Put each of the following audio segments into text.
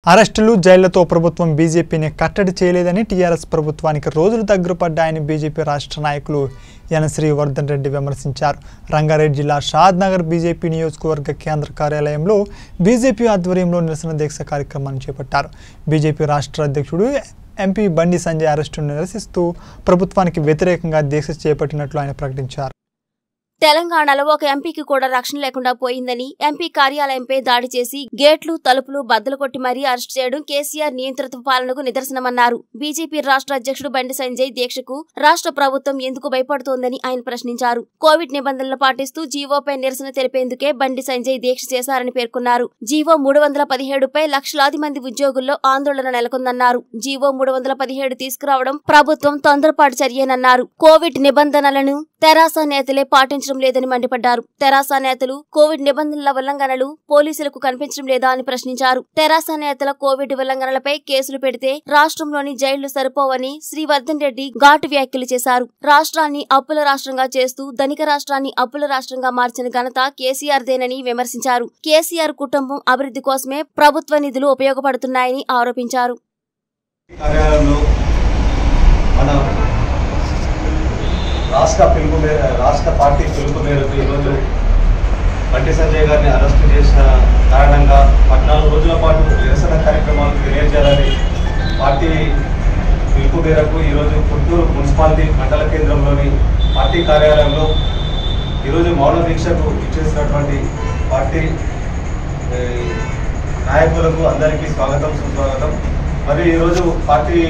అరెస్టులు జైళ్లతో ప్రభుత్వం బీజేపీని కట్టడి చేయలేదని టీఆర్ఎస్ ప్రభుత్వానికి రోజులు దగ్గర పడ్డాయని బీజేపీ రాష్ట్ర నాయకులు యన శ్రీవర్ధన్ రెడ్డి విమర్శించారు రంగారెడ్డి జిల్లా షాద్ నగర్ బీజేపీ నియోజకవర్గ కేంద్ర కార్యాలయంలో బీజేపీ ఆధ్వర్యంలో నిరసన దీక్ష కార్యక్రమాన్ని చేపట్టారు బీజేపీ రాష్ట్ర అధ్యక్షుడు ఎంపీ బండి సంజయ్ అరెస్టును నిరసిస్తూ ప్రభుత్వానికి వ్యతిరేకంగా దీక్ష చేపట్టినట్లు ఆయన ప్రకటించారు తెలంగాణలో ఒక ఎంపీకి కూడా రక్షణ లేకుండా పోయిందని ఎంపీ కార్యాలయంపై దాడి చేసి గేట్లు తలుపులు బద్దలు కొట్టి మరీ అరెస్ట్ చేయడం కేసీఆర్ నియంత్రిత పాలనకు నిదర్శనమన్నారు బీజేపీ రాష్ట్ర అధ్యక్షుడు బండి సంజయ్ దీక్షకు రాష్ట్ర ప్రభుత్వం ఎందుకు భయపడుతోందని ఆయన ప్రశ్నించారు కోవిడ్ నిబంధనలు పాటిస్తూ జీవోపై నిరసన తెలిపేందుకే బండి సంజయ్ దీక్ష చేశారని పేర్కొన్నారు జీవో మూడు వందల పదిహేడుపై లక్షలాది మంది ఉద్యోగుల్లో ఆందోళన నెలకొందన్నారు జీవో మూడు వందల పదిహేడు తీసుకురావడం ప్రభుత్వం తొందరపాటు చర్యేనన్నారు కోవిడ్ నిబంధనలను తెరాస నేతలే పాటించడం లేదని మండిపడ్డారు తెరాస నేతలు కోవిడ్ నిబంధనల ఉల్లంఘనలు పోలీసులకు కనిపించడం లేదా అని ప్రశ్నించారు తెరాస నేతల కోవిడ్ ఉల్లంఘనలపై కేసులు పెడితే రాష్ట్రంలోని జైళ్లు సరిపోవని శ్రీవర్ధన్ రెడ్డి ఘాటు వ్యాఖ్యలు చేశారు రాష్ట్రాన్ని అప్పుల రాష్ట్రంగా చేస్తూ ధనిక రాష్ట్రాన్ని అప్పుల రాష్ట్రంగా మార్చిన ఘనత కేసీఆర్ దేనని విమర్శించారు కేసీఆర్ కుటుంబం అభివృద్ధి కోసమే ప్రభుత్వ నిధులు ఉపయోగపడుతున్నాయని ఆరోపించారు కార్యాలయంలో మన రాష్ట్ర పిలుపు మేర రాష్ట్ర పార్టీ పిలుపు మేరకు ఈరోజు బండి సంజయ్ గారిని అరెస్టు చేసిన కారణంగా పద్నాలుగు రోజుల పాటు నిరసన కార్యక్రమాలు తెలియజేయాలని పార్టీ పిలుపు మేరకు ఈరోజు పుత్తూరు మున్సిపాలిటీ మండల కేంద్రంలోని పార్టీ కార్యాలయంలో ఈరోజు మౌన దీక్షకు ఇచ్చేసినటువంటి పార్టీ ఏ, నాయకులకు అందరికీ స్వాగతం సుస్వాగతం మరి ఈరోజు పార్టీ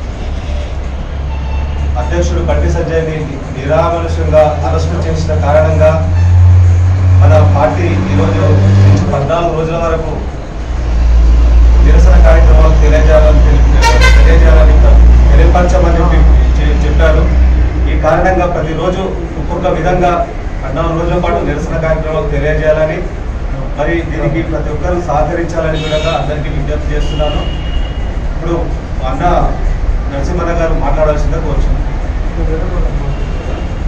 అధ్యక్షుడు బండి సంజయ్ని నిరామనుషంగా అరెస్టు చేసిన కారణంగా మన పార్టీ ఈరోజు నుంచి పద్నాలుగు రోజుల వరకు నిరసన కార్యక్రమాలు తెలియజేయాలని తెలి- తెలియజేయాలని తెలియపరచమని చెప్పి చె- చెప్పారు ఈ కారణంగా ప్రతిరోజు ఒక్కొక్క విధంగా పద్నాలుగు రోజుల పాటు నిరసన కార్యక్రమాలు తెలియజేయాలని మరి దీనికి ప్రతి ఒక్కరూ సహకరించాలని కూడా అందరికీ విజ్ఞప్తి చేస్తున్నాను